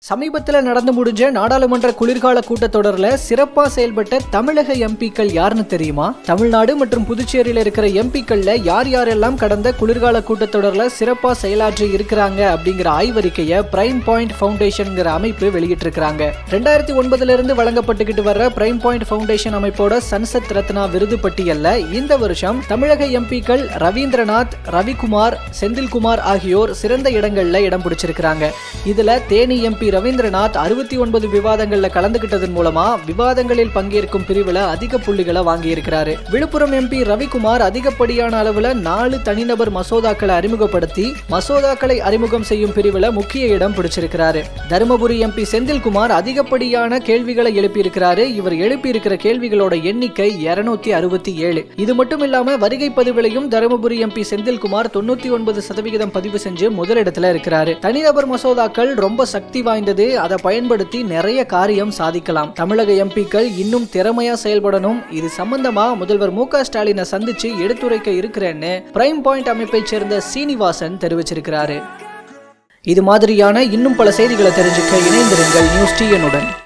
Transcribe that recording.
சமீபத்தில் நடந்து முடிஞ்ச நாடாளுமன்ற குளிர்கால கூட்டத்தொடரில் சிறப்பா செயல்பட்ட தமிழக எம்பிக்கள் யாருன்னு தெரியுமா தமிழ்நாடு மற்றும் புதுச்சேரியில் இருக்கிற எம்பிக்கள்ல யார் யாரெல்லாம் கடந்த குளிர்கால கூட்டத்தொடரில் சிறப்பா செயலாற்றி இருக்கிறாங்க அப்படிங்கிற ஆய்வறிக்கையை பிரைம் பாயிண்ட் ஃபவுண்டேஷன்ங்கிற அமைப்பு வெளியிட்டிருக்கிறாங்க ரெண்டாயிரத்தி ஒன்பதுல இருந்து வழங்கப்பட்டுக்கிட்டு வர்ற பிரைம் பாயிண்ட் ஃபவுண்டேஷன் அமைப்போட சன்சத் ரத்னா விருது பட்டியல்ல இந்த வருஷம் தமிழக எம்பிக்கள் ரவீந்திரநாத் ரவிக்குமார் செந்தில்குமார் ஆகியோர் சிறந்த இடங்கள்ல இடம் பிடிச்சிருக்கிறாங்க இதுல தேனி எம்பி ரவீந்திரநாத் அறுபத்தி ஒன்பது விவாதங்கள்ல கலந்துகிட்டதன் மூலமா விவாதங்களில் பங்கேற்கும் பிரிவுல அதிக புள்ளிகளை வாங்கியிருக்கிறாரு விழுப்புரம் எம்பி ரவிக்குமார் அதிகப்படியான அளவுல நாலு தனிநபர் மசோதாக்களை அறிமுகப்படுத்தி மசோதாக்களை அறிமுகம் செய்யும் பிரிவுல முக்கிய இடம் பிடிச்சிருக்கிறாரு தருமபுரி எம்பி செந்தில்குமார் அதிகப்படியான கேள்விகளை எழுப்பியிருக்கிறாரு இவர் எழுப்பியிருக்கிற கேள்விகளோட எண்ணிக்கை இருநூத்தி அறுபத்தி ஏழு இது மட்டும் இல்லாம வருகை பதிவிலையும் தருமபுரி எம்பி செந்தில்குமார் தொண்ணூத்தி ஒன்பது சதவிகிதம் பதிவு செஞ்சு முதலிடத்துல இருக்கிறாரு தனிநபர் மசோதாக்கள் ரொம்ப சக்தி வாய்ந்தது அதை பயன்படுத்தி நிறைய காரியம் சாதிக்கலாம் தமிழக எம்பிக்கள் இன்னும் திறமையா செயல்படணும் இது சம்பந்தமா முதல்வர் மு க ஸ்டாலினை சந்திச்சு எடுத்துரைக்க இருக்கிறேன்னு பிரைம் பாயிண்ட் அமைப்பை சேர்ந்த சீனிவாசன் தெரிவிச்சிருக்கிறாரு இது மாதிரியான இன்னும் பல செய்திகளை தெரிஞ்சுக்க இணைந்திருங்கள் நியூஸ் டிஎனுடன்